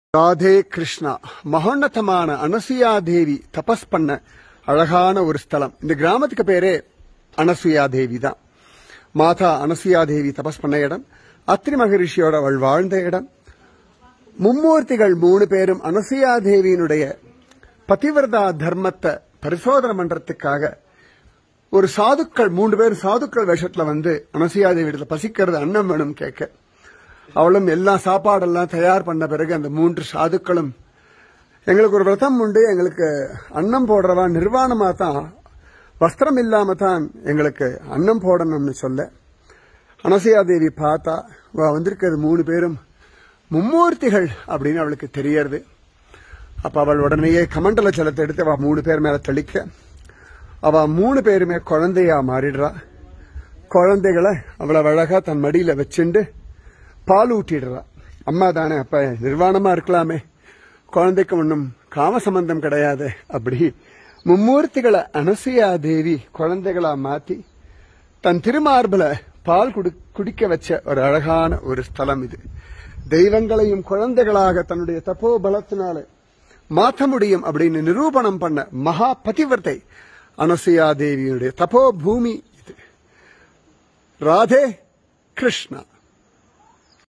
ராதே கிருஷ்ணா மகோன்னதமான அனசுயா தேவி தபஸ் பண்ண அழகான ஒரு ஸ்தலம் இந்த கிராமத்துக்கு பேரே அனசுயா தேவி தான் மாதா அனசுயா தேவி தபஸ் பண்ண இடம் அத்ரி மகரிஷியோட அவள் வாழ்ந்த இடம் மும்மூர்த்திகள் மூணு பேரும் அனசுயா தேவியினுடைய பதிவிரதா தர்மத்தை பரிசோதனை பண்றதுக்காக ஒரு சாதுக்கள் மூன்று பேர் சாதுக்கள் வேஷத்துல வந்து அனசுயா தேவி இடத்துல பசிக்கிறது அன்னம் வேணும் கேட்க அவளும் எல்லா சாப்பாடெல்லாம் தயார் பண்ண பிறகு அந்த மூன்று சாதுக்களும் எங்களுக்கு ஒரு விரதம் உண்டு எங்களுக்கு அன்னம் போடுறவா நிர்வாணமா தான் வஸ்திரம் இல்லாம தான் எங்களுக்கு அன்னம் போடணும்னு சொல்ல அனசையா தேவி பார்த்தா அவ வந்திருக்கிறது மூணு பேரும் மும்மூர்த்திகள் அப்படின்னு அவளுக்கு தெரியறது அப்ப அவள் உடனேயே கமண்டல ஜலத்தை எடுத்து அவ மூணு பேர் மேல தெளிக்க அவ மூணு பேருமே குழந்தையா மாறிடுறா குழந்தைகளை அவ்வளவு அழகா தன் மடியில வச்சுண்டு பால் ஊட்டிடுறா அம்மா தானே அப்ப நிர்வாணமா இருக்கலாமே குழந்தைக்கு ஒன்றும் காம சம்பந்தம் கிடையாது அப்படி மும்மூர்த்திகளை அனசையா தேவி குழந்தைகளா மாத்தி தன் திருமார்பல பால் குடி குடிக்க வச்ச ஒரு அழகான ஒரு ஸ்தலம் இது தெய்வங்களையும் குழந்தைகளாக தன்னுடைய தப்போ பலத்தினால மாற்ற முடியும் அப்படின்னு நிரூபணம் பண்ண மகா பதிவர்த்தை அனசையா தேவியுடைய தப்போ பூமி இது ராதே கிருஷ்ணா